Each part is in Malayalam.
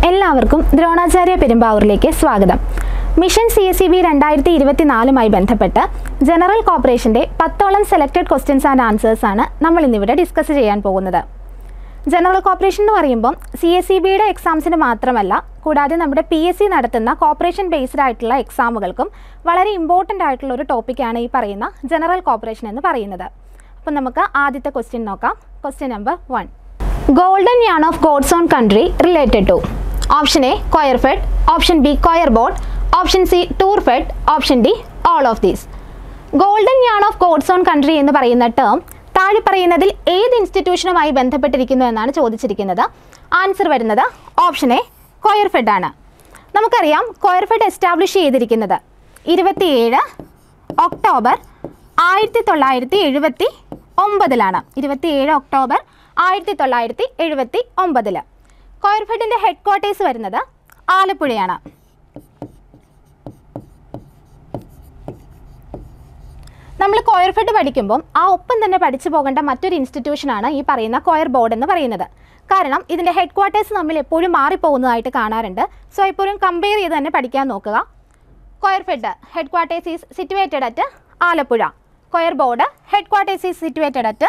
എല്ലാവർക്കും ദ്രോണാചാര്യ പെരുമ്പാവൂരിലേക്ക് സ്വാഗതം mission C S C B രണ്ടായിരത്തി ഇരുപത്തിനാലുമായി ബന്ധപ്പെട്ട് ജനറൽ കോർപ്പറേഷൻ്റെ പത്തോളം സെലക്ടഡ് ക്വസ്റ്റ്യൻസ് ആൻഡ് ആൻസേഴ്സ് ആണ് നമ്മൾ ഇന്നിവിടെ ഡിസ്കസ് ചെയ്യാൻ പോകുന്നത് ജനറൽ കോർപ്പറേഷൻ എന്ന് പറയുമ്പം സി എസ് സി ബിയുടെ എക്സാംസിന് മാത്രമല്ല കൂടാതെ നമ്മുടെ പി എസ് സി നടത്തുന്ന കോർപ്പറേഷൻ ബേസ്ഡ് ആയിട്ടുള്ള എക്സാമുകൾക്കും വളരെ ഇമ്പോർട്ടൻ്റ് ആയിട്ടുള്ള ഒരു ടോപ്പിക്കാണ് ഈ പറയുന്ന ജനറൽ കോർപ്പറേഷൻ എന്ന് പറയുന്നത് അപ്പം നമുക്ക് ആദ്യത്തെ ക്വസ്റ്റ്യൻ നോക്കാം question number one golden yarn of God's own country related to option A coir fed option B coir board option C tour fed option D all of these golden yarn of God's own country എന്ന് പറയുന്ന ടേം താഴെ പറയുന്നതിൽ ഏത് ഇൻസ്റ്റിറ്റ്യൂഷനുമായി ബന്ധപ്പെട്ടിരിക്കുന്നു എന്നാണ് ചോദിച്ചിരിക്കുന്നത് ആൻസർ വരുന്നത് ഓപ്ഷൻ എ കോയർ ഫെഡ് ആണ് നമുക്കറിയാം കോയർ ഫെഡ് എസ്റ്റാബ്ലിഷ് ചെയ്തിരിക്കുന്നത് ഇരുപത്തിയേഴ് ഒക്ടോബർ ആയിരത്തി തൊള്ളായിരത്തി എഴുപത്തി ഒമ്പതിലാണ് ഇരുപത്തിയേഴ് ഒക്ടോബർ ആയിരത്തി തൊള്ളായിരത്തി എഴുപത്തി ഒമ്പതിൽ കോയർഫെഡിൻ്റെ ഹെഡ് ക്വാർട്ടേഴ്സ് വരുന്നത് ആലപ്പുഴയാണ് നമ്മൾ കോയർ ഫെഡ് പഠിക്കുമ്പം ആ ഒപ്പം തന്നെ പഠിച്ചു പോകേണ്ട മറ്റൊരു ഇൻസ്റ്റിറ്റ്യൂഷനാണ് ഈ പറയുന്ന കോയർ ബോർഡ് എന്ന് പറയുന്നത് കാരണം ഇതിൻ്റെ ഹെഡ് ക്വാർട്ടേഴ്സ് നമ്മൾ എപ്പോഴും മാറിപ്പോകുന്നതായിട്ട് കാണാറുണ്ട് സോ എപ്പോഴും കമ്പയർ ചെയ്ത് തന്നെ പഠിക്കാൻ നോക്കുക coir fed head quarters is situated at Alappuzha coir board head quarters is situated at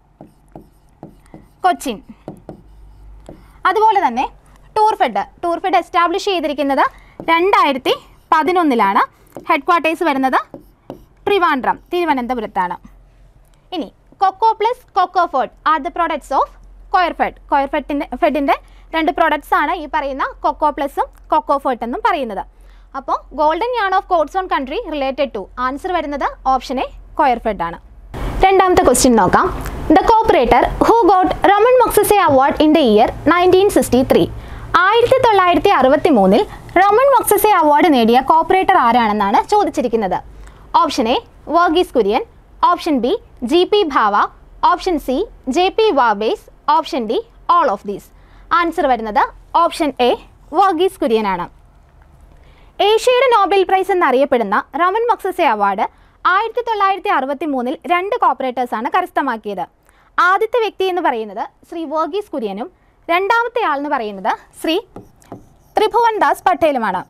Cochin അതുപോലെ തന്നെ tour fed tour fed establish ചെയ്തിരിക്കുന്നത് രണ്ടായിരത്തി പതിനൊന്നിലാണ് ഹെഡ് ക്വാർട്ടേഴ്സ് വരുന്നത് ട്രിവാൻഡ്രം തിരുവനന്തപുരത്താണ് ഇനി coco plus coco fed are the products of coir fed coir ഫെഡിൻ്റെ ഫെഡിൻ്റെ രണ്ട് പ്രോഡക്ട്സ് ആണ് ഈ പറയുന്ന കൊക്കോ പ്ലസും കൊക്കോ ഫെഡ് എന്നും പറയുന്നത് അപ്പോൾ golden yarn of God's own country related to answer വരുന്നത് ഓപ്ഷൻ എ കോയർ ഫെഡ് ആണ് രണ്ടാമത്തെ ക്വസ്റ്റ്യൻ നോക്കാം the cooperator who got Ramon Magsaysay award in the year nineteen sixty three ആയിരത്തി തൊള്ളായിരത്തി അറുപത്തി മൂന്നിൽ റമൺ മൊക്സസെ അവാർഡ് നേടിയ കോപ്പറേറ്റർ ആരാണെന്നാണ് ചോദിച്ചിരിക്കുന്നത് option A Varghese Kurien option B G P Bhava option C J P വാബേസ് option D all of these answer വരുന്നത് ഓപ്ഷൻ എ വർഗീസ് കുര്യനാണ് ഏഷ്യയുടെ നോബൽ പ്രൈസ് എന്നറിയപ്പെടുന്ന റമൻ മക്സസെ അവാർഡ് ആയിരത്തി തൊള്ളായിരത്തി അറുപത്തി മൂന്നിൽ രണ്ട് കോപ്പറേറ്റേഴ്സാണ് കരസ്ഥമാക്കിയത് ആദ്യത്തെ വ്യക്തി എന്ന് പറയുന്നത് ശ്രീ വർഗീസ് കുര്യനും രണ്ടാമത്തെ ആൾ എന്ന് പറയുന്നത് ശ്രീ ത്രിഭുവൻ ദാസ് പട്ടേലുമാണ്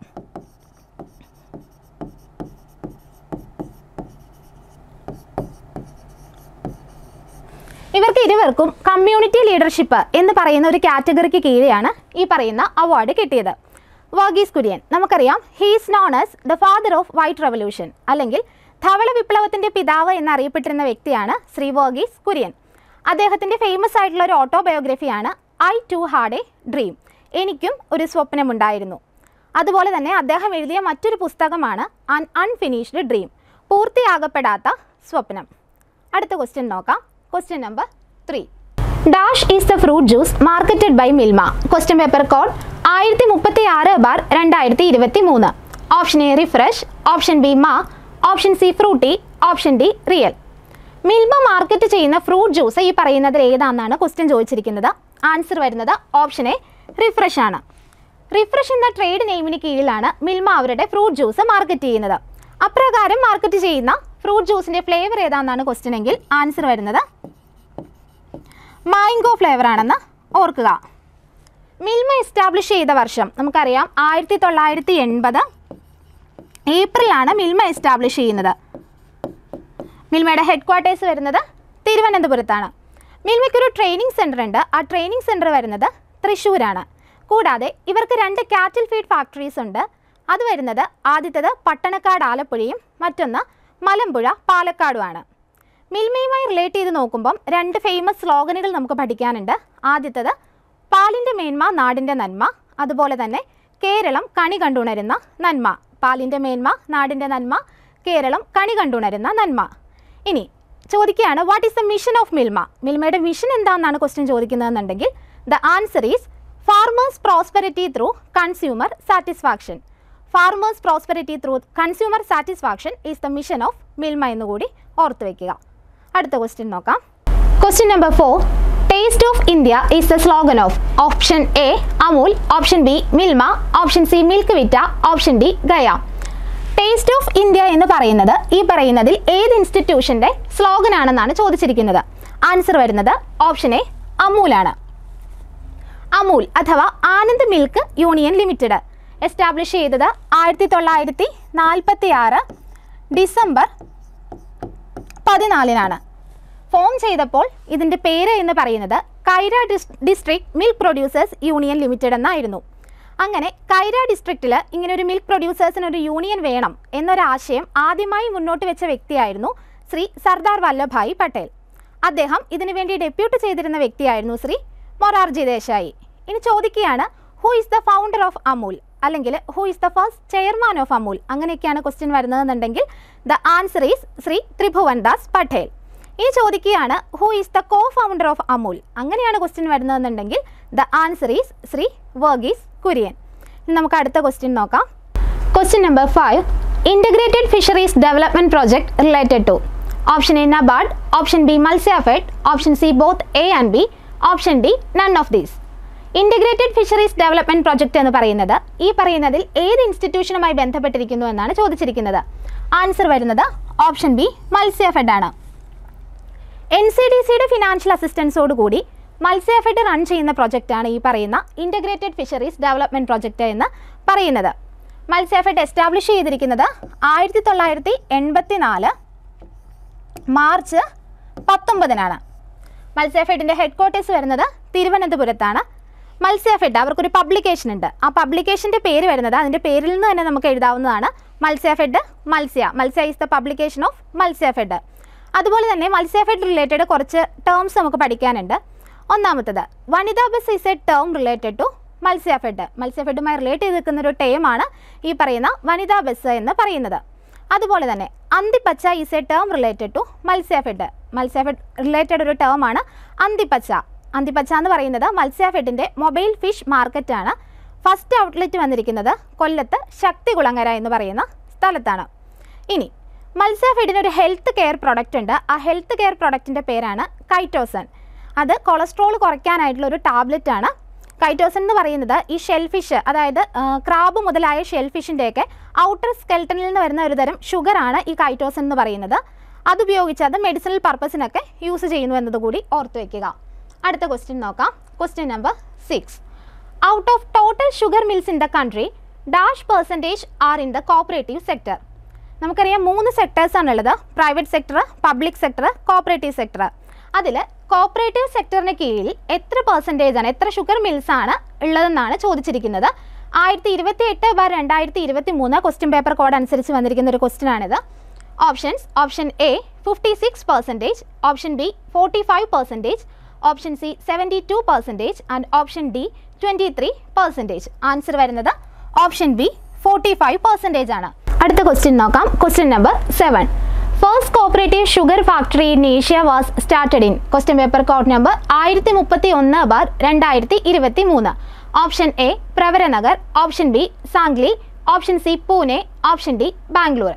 ഇവർക്ക് ഇരുവർക്കും കമ്മ്യൂണിറ്റി ലീഡർഷിപ്പ് എന്ന് പറയുന്ന ഒരു കാറ്റഗറിക്ക് കീഴെയാണ് ഈ പറയുന്ന അവാർഡ് കിട്ടിയത് വർഗീസ് കുര്യൻ നമുക്കറിയാം he's known as the father of white revolution അല്ലെങ്കിൽ ധവള വിപ്ലവത്തിൻ്റെ പിതാവ് എന്നറിയപ്പെട്ടിരുന്ന വ്യക്തിയാണ് ശ്രീ വർഗീസ് കുര്യൻ അദ്ദേഹത്തിൻ്റെ ഫേമസ് ആയിട്ടുള്ള ഒരു ഓട്ടോബയോഗ്രഫിയാണ് I too had a dream എനിക്കും ഒരു സ്വപ്നമുണ്ടായിരുന്നു അതുപോലെ തന്നെ അദ്ദേഹം എഴുതിയ മറ്റൊരു പുസ്തകമാണ് അൺ അൺഫിനിഷ്ഡ് ഡ്രീം പൂർത്തിയാകപ്പെടാത്ത സ്വപ്നം അടുത്ത ക്വസ്റ്റ്യൻ നോക്കാം question number three dash is the fruit juice marketed by Milma question paper code ആയിരത്തി മുപ്പത്തി ആറ് ബാർ രണ്ടായിരത്തി ഇരുപത്തി മൂന്ന് option A refresh option B ma option C Frooti option D Real Milma market ചെയ്യുന്ന ഫ്രൂട്ട് ജ്യൂസ് ഈ പറയുന്നതിൽ ഏതാണെന്നാണ് ക്വസ്റ്റ്യൻ ചോദിച്ചിരിക്കുന്നത് ആൻസർ വരുന്നത് ഓപ്ഷൻ എ റിഫ്രഷ് ആണ് റിഫ്രഷ് എന്ന ട്രേഡ് നെയിമിന് കീഴിലാണ് മിൽമ അവരുടെ ഫ്രൂട്ട് ജ്യൂസ് മാർക്കറ്റ് ചെയ്യുന്നത് അപ്രകാരം മാർക്കറ്റ് ചെയ്യുന്ന ഫ്രൂട്ട് ജ്യൂസിൻ്റെ ഫ്ലേവർ ഏതാണെന്നാണ് ക്വസ്റ്റ്യൻ എങ്കിൽ ആൻസർ വരുന്നത് മാംഗോ ഫ്ലേവർ ആണെന്ന് ഓർക്കുക മിൽമ എസ്റ്റാബ്ലിഷ് ചെയ്ത വർഷം നമുക്കറിയാം ആയിരത്തി തൊള്ളായിരത്തി എൺപത് ഏപ്രിലാണ് മിൽമ എസ്റ്റാബ്ലിഷ് ചെയ്യുന്നത് മിൽമയുടെ ഹെഡ് ക്വാർട്ടേഴ്സ് വരുന്നത് തിരുവനന്തപുരത്താണ് മിൽമയ്ക്കൊരു ട്രെയിനിങ് സെൻറ്റർ ഉണ്ട് ആ ട്രെയിനിങ് സെൻറ്റർ വരുന്നത് തൃശ്ശൂരാണ് കൂടാതെ ഇവർക്ക് രണ്ട് കാറ്റിൽ ഫീഡ് ഫാക്ടറീസ് ഉണ്ട് അത് വരുന്നത് ആദ്യത്തേത് പട്ടണക്കാട് ആലപ്പുഴയും മറ്റൊന്ന് മലമ്പുഴ പാലക്കാടുമാണ് മിൽമയുമായി റിലേറ്റ് ചെയ്ത് നോക്കുമ്പം രണ്ട് ഫേമസ് സ്ലോഗനുകൾ നമുക്ക് പഠിക്കാനുണ്ട് ആദ്യത്തേത് പാലിൻ്റെ മേന്മ നാടിൻ്റെ നന്മ അതുപോലെ തന്നെ കേരളം കണി കണ്ടുണരുന്ന നന്മ പാലിൻ്റെ മേന്മ നാടിൻ്റെ നന്മ കേരളം കണി കണ്ടുണരുന്ന നന്മ ഇനി ചോദിക്കുകയാണ് what is the mission of Milma മിൽമയുടെ മിഷൻ എന്താണെന്നാണ് ക്വസ്റ്റ്യൻ ചോദിക്കുന്നതെന്നുണ്ടെങ്കിൽ the answer is farmers prosperity through consumer satisfaction farmers prosperity through consumer satisfaction is the mission of Milma എന്നുകൂടി ഓർത്ത് വയ്ക്കുക അടുത്ത ക്വസ്റ്റ്യൻ നോക്കാം question number four taste of India is the slogan of option A Amul option B Milma option C milk Vita option D ഗയ ടേസ്റ്റ് ഓഫ് ഇന്ത്യ എന്ന് പറയുന്നത് ഈ പറയുന്നതിൽ ഏത് ഇൻസ്റ്റിറ്റ്യൂഷൻ്റെ സ്ലോഗൻ ആണെന്നാണ് ചോദിച്ചിരിക്കുന്നത് ആൻസർ വരുന്നത് ഓപ്ഷൻ എ അമൂലാണ് അമൂൽ അഥവാ Anand milk union limited establish ചെയ്തത് ആയിരത്തി തൊള്ളായിരത്തി നാൽപ്പത്തി ആറ് ഡിസംബർ പതിനാലിനാണ് ഫോം ചെയ്തപ്പോൾ ഇതിൻ്റെ പേര് എന്ന് പറയുന്നത് കൈര ഡിസ് district milk producers union limited എന്നായിരുന്നു അങ്ങനെ കൈര ഡിസ്ട്രിക്റ്റിൽ ഇങ്ങനെ ഒരു മിൽക്ക് പ്രൊഡ്യൂസേഴ്സിന് ഒരു യൂണിയൻ വേണം എന്നൊരാശയം ആദ്യമായി മുന്നോട്ട് വെച്ച വ്യക്തിയായിരുന്നു ശ്രീ സർദാർ വല്ലഭായ് പട്ടേൽ അദ്ദേഹം ഇതിനു വേണ്ടി ഡെപ്യൂട്ട് ചെയ്തിരുന്ന വ്യക്തിയായിരുന്നു ശ്രീ മൊറാർജി ദേശായി ഇനി ചോദിക്കുകയാണ് who is the founder of Amul അല്ലെങ്കിൽ who is the first chairman of Amul അങ്ങനെയൊക്കെയാണ് ക്വസ്റ്റ്യൻ വരുന്നതെന്നുണ്ടെങ്കിൽ the answer is Shri Tribhuvan Das Patel ഇനി ചോദിക്കുകയാണ് who is the co founder of Amul അങ്ങനെയാണ് ക്വസ്റ്റ്യൻ വരുന്നതെന്നുണ്ടെങ്കിൽ the answer is Shri Varghese Kurien ഇനി നമുക്ക് അടുത്ത ക്വസ്റ്റ്യൻ നോക്കാം question number five integrated fisheries development project related to option A NABARD option B Matsyafed option C both A and B option D none of these integrated fisheries development project എന്ന് പറയുന്നത് ഈ പറയുന്നതിൽ ഏത് ഇൻസ്റ്റിറ്റ്യൂഷനുമായി ബന്ധപ്പെട്ടിരിക്കുന്നു എന്നാണ് ചോദിച്ചിരിക്കുന്നത് ആൻസർ വരുന്നത് ഓപ്ഷൻ ബി മത്സ്യഫെഡ് ആണ് എൻ സി ഡി സിയുടെ ഫിനാൻഷ്യൽ അസിസ്റ്റൻസോട് കൂടി മത്സ്യഫെഡ് റൺ ചെയ്യുന്ന പ്രൊജക്റ്റാണ് ഈ പറയുന്ന ഇൻ്റഗ്രേറ്റഡ് ഫിഷറീസ് ഡെവലപ്മെൻറ്റ് പ്രൊജക്റ്റ് എന്ന് പറയുന്നത് മത്സ്യഫെഡ് എസ്റ്റാബ്ലിഷ് ചെയ്തിരിക്കുന്നത് ആയിരത്തി തൊള്ളായിരത്തി എൺപത്തി നാല് മാർച്ച് പത്തൊമ്പതിനാണ് മത്സ്യഫെഡിൻ്റെ ഹെഡ് ക്വാർട്ടേഴ്സ് വരുന്നത് തിരുവനന്തപുരത്താണ് മത്സ്യഫെഡ് അവർക്കൊരു പബ്ലിക്കേഷൻ ഉണ്ട് ആ പബ്ലിക്കേഷൻ്റെ പേര് വരുന്നത് അതിൻ്റെ പേരിൽ നിന്ന് തന്നെ നമുക്ക് എഴുതാവുന്നതാണ് Matsyafed Matsya Matsya is the publication of Matsyafed അതുപോലെ തന്നെ മത്സ്യഫെഡ് റിലേറ്റഡ് കുറച്ച് ടേംസ് നമുക്ക് പഠിക്കാനുണ്ട് ഒന്നാമത്തത് Vanitha bus is a term related to Matsyafed മത്സ്യഫെഡുമായി റിലേറ്റ് ചെയ്ത് നിൽക്കുന്ന ഒരു ടേമാണ് ഈ പറയുന്ന വനിതാ ബസ് എന്ന് പറയുന്നത് അതുപോലെ തന്നെ Anthippacha is a term related to Matsyafed Matsyafed related ഒരു ടേമാണ് അന്തിപ്പച്ച അന്തിപ്പച്ച എന്ന് പറയുന്നത് മത്സ്യഫെഡിൻ്റെ മൊബൈൽ ഫിഷ് മാർക്കറ്റാണ് ഫസ്റ്റ് ഔട്ട്ലെറ്റ് വന്നിരിക്കുന്നത് കൊല്ലത്ത് ശക്തികുളങ്ങര എന്ന് പറയുന്ന സ്ഥലത്താണ് ഇനി മത്സ്യഫെഡിന് ഒരു ഹെൽത്ത് കെയർ പ്രൊഡക്റ്റ് ഉണ്ട് ആ ഹെൽത്ത് കെയർ പ്രൊഡക്റ്റിൻ്റെ പേരാണ് കൈറ്റോസൺ അത് കൊളസ്ട്രോൾ കുറയ്ക്കാനായിട്ടുള്ള ഒരു ടാബ്ലറ്റ് ആണ് കൈറ്റോസൺ എന്ന് പറയുന്നത് ഈ ഷെൽഫിഷ് അതായത് ക്രാബ് മുതലായ ഷെൽഫിഷിൻ്റെയൊക്കെ ഔട്ടർ സ്കെൽട്ടനിൽ നിന്ന് വരുന്ന ഒരു തരം ഷുഗറാണ് ഈ കൈറ്റോസൺ എന്ന് പറയുന്നത് അതുപയോഗിച്ച് അത് മെഡിസിനൽ പർപ്പസിനൊക്കെ യൂസ് ചെയ്യുന്നു എന്നതുകൂടി ഓർത്ത് വയ്ക്കുക അടുത്ത ക്വസ്റ്റ്യൻ നോക്കാം question number six out of total sugar mills in the country dash percentage are in the cooperative sector നമുക്കറിയാം മൂന്ന് സെക്ടേഴ്സാണുള്ളത് private sector public sector cooperative sector അതിൽ കോപ്പറേറ്റീവ് സെക്ടറിന് കീഴിൽ എത്ര പെർസെൻറ്റേജ് ആണ് എത്ര ഷുഗർ മിൽസ് ആണ് ഉള്ളതെന്നാണ് ചോദിച്ചിരിക്കുന്നത് ആയിരത്തി ഇരുപത്തി എട്ട് ബാർ രണ്ടായിരത്തി ഇരുപത്തി മൂന്ന് ക്വസ്റ്റ്യൻ പേപ്പർ കോഡ് അനുസരിച്ച് വന്നിരിക്കുന്ന ഒരു ക്വസ്റ്റ്യൻ ആണിത് options option A fifty six percentage option B forty five percentage option C seventy two percentage and option D twenty three percentage answer വരുന്നത് option B forty five percentage ആണ് അടുത്ത ക്വസ്റ്റ്യൻ നോക്കാം question number seven first cooperative sugar factory in Asia was started in question paper code number ആയിരത്തി മുപ്പത്തി ഒന്ന് ബാർ രണ്ടായിരത്തി ഇരുപത്തി മൂന്ന് option A Pravaranagar option B Sangli option C Pune option D Bangalore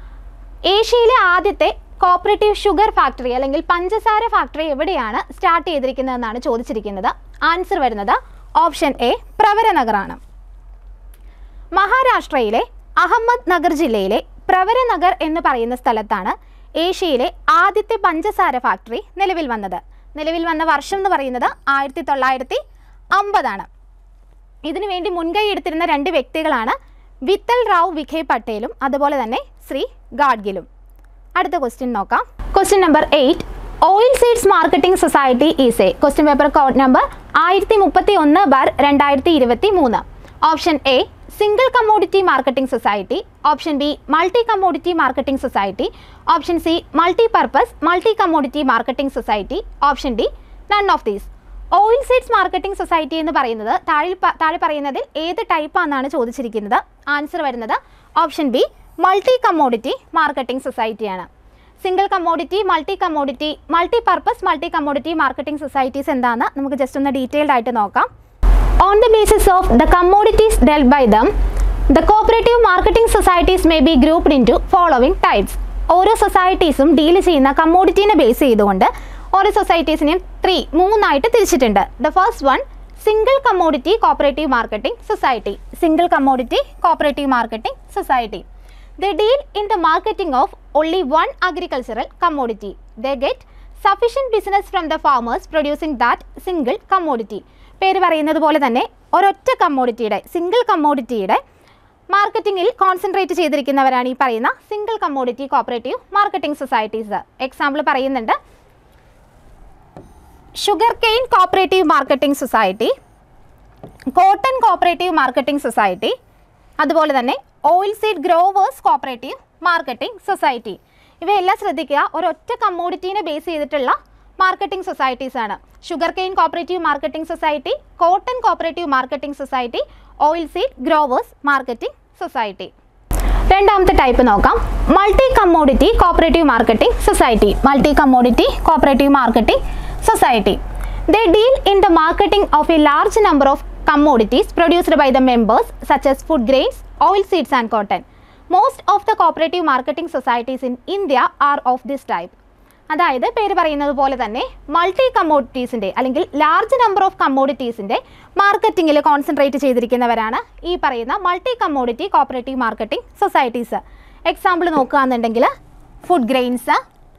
ഏഷ്യയിലെ ആദ്യത്തെ കോപ്പറേറ്റീവ് ഷുഗർ ഫാക്ടറി അല്ലെങ്കിൽ പഞ്ചസാര ഫാക്ടറി എവിടെയാണ് സ്റ്റാർട്ട് ചെയ്തിരിക്കുന്നതെന്നാണ് ചോദിച്ചിരിക്കുന്നത് ആൻസർ വരുന്നത് ഓപ്ഷൻ എ പ്രവരനഗറാണ് മഹാരാഷ്ട്രയിലെ അഹമ്മദ് നഗർ ജില്ലയിലെ പ്രവരനഗർ എന്ന് പറയുന്ന സ്ഥലത്താണ് ഏഷ്യയിലെ ആദ്യത്തെ പഞ്ചസാര ഫാക്ടറി നിലവിൽ വന്നത് നിലവിൽ വന്ന വർഷം എന്ന് പറയുന്നത് ആയിരത്തി തൊള്ളായിരത്തി അമ്പതാണ് ഇതിനു വേണ്ടി മുൻകൈ എടുത്തിരുന്ന രണ്ട് വ്യക്തികളാണ് വിത്തൽ റാവു വിഖേ പട്ടേലും അതുപോലെ തന്നെ ശ്രീ ഗാഡ്ഗിലും അടുത്ത ക്വസ്റ്റ്യൻ നോക്കാം question number eight oil seeds marketing society is a question paper code number ആയിരത്തി മുപ്പത്തി ഒന്ന് ബാർ രണ്ടായിരത്തി ഇരുപത്തി മൂന്ന് option A single commodity marketing society option B multi commodity marketing society option C multi purpose multi commodity marketing society option D none of these oil seeds marketing society എന്ന് പറയുന്നത് താഴെ പ- താഴെ പറയുന്നതിൽ ഏത് ടൈപ്പാണെന്നാണ് ചോദിച്ചിരിക്കുന്നത് ആൻസർ വരുന്നത് option B multi commodity marketing സൊസൈറ്റിയാണ് single commodity multi commodity multi purpose multi commodity marketing societies എന്താണെന്ന് നമുക്ക് ജസ്റ്റ് ഒന്ന് ഡീറ്റെയിൽഡ് ആയിട്ട് നോക്കാം on the basis of the commodities dealt by them the cooperative marketing societies may be grouped into following types ഓരോ സൊസൈറ്റീസും ഡീൽ ചെയ്യുന്ന കമ്മോഡിറ്റീനെ ബേസ് ചെയ്തുകൊണ്ട് ഓരോ സൊസൈറ്റീസിനെയും ത്രീ മൂന്നായിട്ട് തിരിച്ചിട്ടുണ്ട് the first one single commodity cooperative marketing society single commodity cooperative marketing society They deal in the marketing of only one agricultural commodity. They get sufficient business from the farmers producing that single commodity. പേര് പറയുന്നത് പോലെ തന്നെ ഒരൊറ്റ കമ്മോഡിറ്റിയുടെ സിംഗിൾ കമ്മോഡിറ്റിയുടെ മാർക്കറ്റിംഗിൽ കോൺസെൻട്രേറ്റ് ചെയ്തിരിക്കുന്നവരാണ് ഈ പറയുന്ന single commodity cooperative marketing societies example പറയുന്നുണ്ട് sugarcane cooperative marketing society cotton cooperative marketing society അതുപോലെ തന്നെ oil seed growers cooperative marketing society ഇവയെല്ലാം ശ്രദ്ധിക്കുക ഒരൊറ്റ കമ്മോഡിറ്റീനെ ബേസ് ചെയ്തിട്ടുള്ള മാർക്കറ്റിംഗ് സൊസൈറ്റീസ് ആണ് sugarcane cooperative marketing society cotton cooperative marketing society oil seed growers marketing society രണ്ടാമത്തെ ടൈപ്പ് നോക്കാം multi commodity cooperative marketing society multi commodity cooperative marketing society they deal in the marketing of A large number of commodities produced by the members such as food grains, oil seeds and cotton. Most of the cooperative marketing societies in India are of this type. അതായത് പേര് പറയുന്നത് പോലെ തന്നെ മൾട്ടി കമ്മോഡിറ്റീസിൻ്റെ അല്ലെങ്കിൽ ലാർജ് നമ്പർ ഓഫ് കമ്മോഡിറ്റീസിൻ്റെ മാർക്കറ്റിങ്ങിൽ കോൺസെൻട്രേറ്റ് ചെയ്തിരിക്കുന്നവരാണ് ഈ പറയുന്ന multi commodity cooperative marketing societies example നോക്കുകയാണെന്നുണ്ടെങ്കിൽ food grains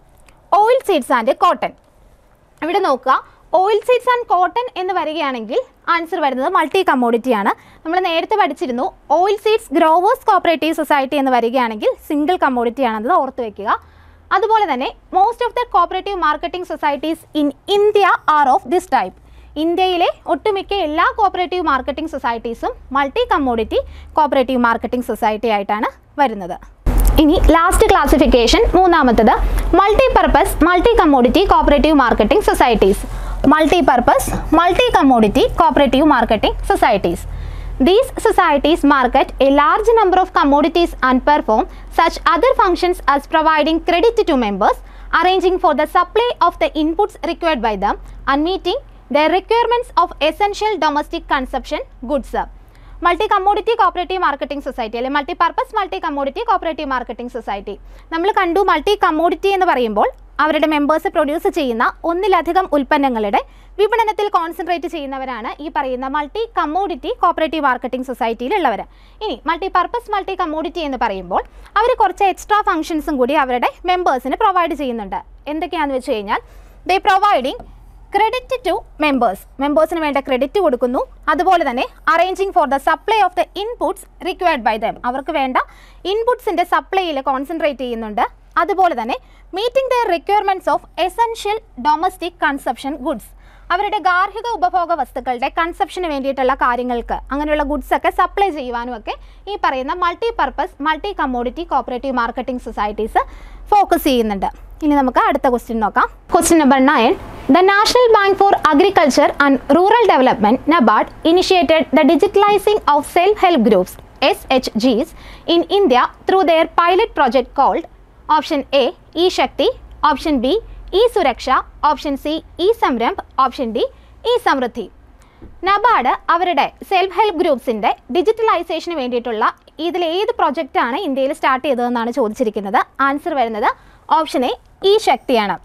oil seeds and cotton ഇവിടെ നോക്കുക ഓയിൽ സീഡ്സ് ആൻഡ് കോട്ടൺ എന്ന് വരികയാണെങ്കിൽ ആൻസർ വരുന്നത് മൾട്ടി കമ്മോഡിറ്റി ആണ് നമ്മൾ നേരത്തെ പഠിച്ചിരുന്നു oil seeds growers cooperative society എന്ന് വരികയാണെങ്കിൽ സിംഗിൾ കമ്മോഡിറ്റി ആണെന്നത് ഓർത്ത് വെക്കുക അതുപോലെ തന്നെ most of the cooperative marketing societies in India are of this type ഇന്ത്യയിലെ ഒട്ടുമിക്ക എല്ലാ കോപ്പറേറ്റീവ് മാർക്കറ്റിംഗ് സൊസൈറ്റീസും multi commodity cooperative marketing society ആയിട്ടാണ് വരുന്നത് ഇനി ലാസ്റ്റ് ക്ലാസിഫിക്കേഷൻ മൂന്നാമത്തത് multi purpose multi commodity cooperative marketing societies multi purpose multi commodity cooperative marketing societies These societies market a large number of commodities and perform such other functions as providing credit to members, arranging for the supply of the inputs required by them, and meeting their requirements of essential domestic consumption goods. Multi commodity cooperative marketing society അല്ലെ multi purpose multi commodity cooperative marketing society നമ്മൾ കണ്ടു മൾട്ടി കമ്മോഡിറ്റി എന്ന് പറയുമ്പോൾ അവരുടെ മെമ്പേഴ്സ് പ്രൊഡ്യൂസ് ചെയ്യുന്ന ഒന്നിലധികം ഉൽപ്പന്നങ്ങളുടെ വിപണനത്തിൽ കോൺസെൻട്രേറ്റ് ചെയ്യുന്നവരാണ് ഈ പറയുന്ന മൾട്ടി കമ്മോഡിറ്റി കോപ്പറേറ്റീവ് മാർക്കറ്റിംഗ് സൊസൈറ്റിയിലുള്ളവർ ഇനി മൾട്ടി പർപ്പസ് മൾട്ടി കമ്മോഡിറ്റി എന്ന് പറയുമ്പോൾ അവർ കുറച്ച് എക്സ്ട്രാ ഫംഗ്ഷൻസും കൂടി അവരുടെ മെമ്പേഴ്സിന് പ്രൊവൈഡ് ചെയ്യുന്നുണ്ട് എന്തൊക്കെയാണെന്ന് വെച്ച് കഴിഞ്ഞാൽ they providing credit to members മെമ്പേഴ്സിന് വേണ്ട ക്രെഡിറ്റ് കൊടുക്കുന്നു അതുപോലെ തന്നെ arranging for the supply of the inputs required by them അവർക്ക് വേണ്ട ഇൻപുട്സിൻ്റെ സപ്ലൈയിൽ കോൺസെൻട്രേറ്റ് ചെയ്യുന്നുണ്ട് അതുപോലെ തന്നെ meeting the requirements of essential domestic consumption goods അവരുടെ ഗാർഹിക ഉപഭോഗ വസ്തുക്കളുടെ കൺസപ്ഷന് വേണ്ടിയിട്ടുള്ള കാര്യങ്ങൾക്ക് അങ്ങനെയുള്ള ഗുഡ്സ് ഒക്കെ സപ്ലൈ ചെയ്യുവാനും ഒക്കെ ഈ പറയുന്ന multi purpose multi commodity cooperative marketing societies focus ചെയ്യുന്നുണ്ട് ഇനി നമുക്ക് അടുത്ത ക്വസ്റ്റ്യൻ നോക്കാം question number nine the national bank for agriculture and rural development NABARD initiated the digitalising of self help groups S H Gs in India through their pilot project called option A E Shakti option B E Suraksha option C E Samrambh option D E Samriddhi NABARD അവരുടെ സെൽഫ് ഹെൽപ്പ് ഗ്രൂപ്പ്സിൻ്റെ ഡിജിറ്റലൈസേഷന് വേണ്ടിയിട്ടുള്ള ഇതിൽ ഏത് പ്രൊജക്റ്റാണ് ഇന്ത്യയിൽ സ്റ്റാർട്ട് ചെയ്തതെന്നാണ് ചോദിച്ചിരിക്കുന്നത് ആൻസർ വരുന്നത് ഓപ്ഷൻ എ ഇ ശക്തിയാണ്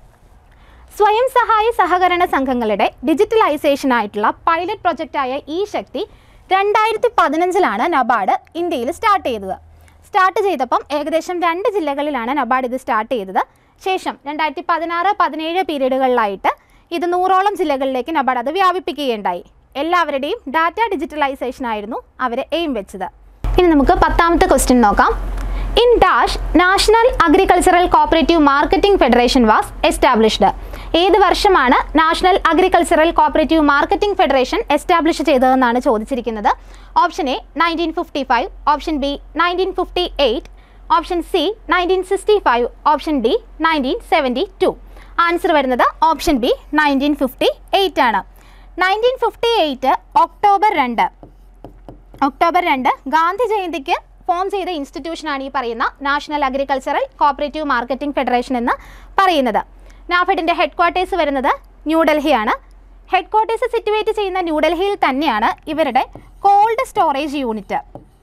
സ്വയം സഹായ സഹകരണ സംഘങ്ങളുടെ ഡിജിറ്റലൈസേഷനായിട്ടുള്ള പൈലറ്റ് പ്രൊജക്റ്റായ ഇ ശക്തി രണ്ടായിരത്തി പതിനഞ്ചിലാണ് നബാർഡ് ഇന്ത്യയിൽ സ്റ്റാർട്ട് ചെയ്തത് സ്റ്റാർട്ട് ചെയ്തപ്പം ഏകദേശം രണ്ട് ജില്ലകളിലാണ് നബാർഡ് ഇത് സ്റ്റാർട്ട് ചെയ്തത് ശേഷം രണ്ടായിരത്തി പതിനാറ് പതിനേഴ് പീരീഡുകളിലായിട്ട് ഇത് നൂറോളം ജില്ലകളിലേക്ക് നബാർഡ് അത് വ്യാപിപ്പിക്കുകയുണ്ടായി എല്ലാവരുടെയും ഡാറ്റ ഡിജിറ്റലൈസേഷൻ ആയിരുന്നു അവർ എയിം വെച്ചത് ഇനി നമുക്ക് പത്താമത്തെ ക്വസ്റ്റ്യൻ നോക്കാം in dash national agricultural cooperative marketing federation was established ഏത് വർഷമാണ് national agricultural cooperative marketing federation establish ചെയ്തതെന്നാണ് ചോദിച്ചിരിക്കുന്നത് option A nineteen fifty five option B nineteen fifty eight option C nineteen sixty five option D nineteen seventy two answer വരുന്നത് option B nineteen fifty eight ആണ് നയൻറ്റീൻ ഫിഫ്റ്റി എയ്റ്റ് ഒക്ടോബർ രണ്ട് ഒക്ടോബർ രണ്ട് ഗാന്ധി ജയന്തിക്ക് ഫോം ചെയ്ത ഇൻസ്റ്റിറ്റ്യൂഷനാണ് ഈ പറയുന്ന national agricultural cooperative marketing federation എന്ന് പറയുന്നത് നാഫെഡിൻ്റെ ഹെഡ് ക്വാർട്ടേഴ്സ് വരുന്നത് ന്യൂഡൽഹിയാണ് ഹെഡ് ക്വാർട്ടേഴ്സ് സിറ്റുവേറ്റ് ചെയ്യുന്ന ന്യൂഡൽഹിയിൽ തന്നെയാണ് ഇവരുടെ cold storage unit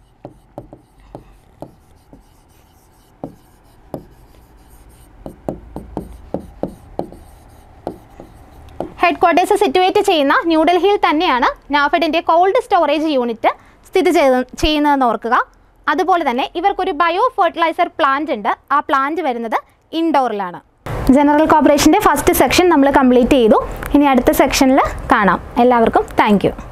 headquarters situate ചെയ്യുന്ന ന്യൂഡൽഹിയിൽ തന്നെയാണ് നാഫെഡിൻ്റെ കോൾഡ് സ്റ്റോറേജ് യൂണിറ്റ് സ്ഥിതി ചെയ്ത് ചെയ്യുന്നതെന്ന് ഓർക്കുക അതുപോലെ തന്നെ ഇവർക്കൊരു ബയോ ഫെർട്ടിലൈസർ പ്ലാന്റ് ഉണ്ട് ആ പ്ലാന്റ് വരുന്നത് ഇൻഡോറിലാണ് ജനറൽ കോപ്പറേഷൻ്റെ ഫസ്റ്റ് സെക്ഷൻ നമ്മൾ കംപ്ലീറ്റ് ചെയ്തു ഇനി അടുത്ത സെക്ഷനിൽ കാണാം എല്ലാവർക്കും താങ്ക്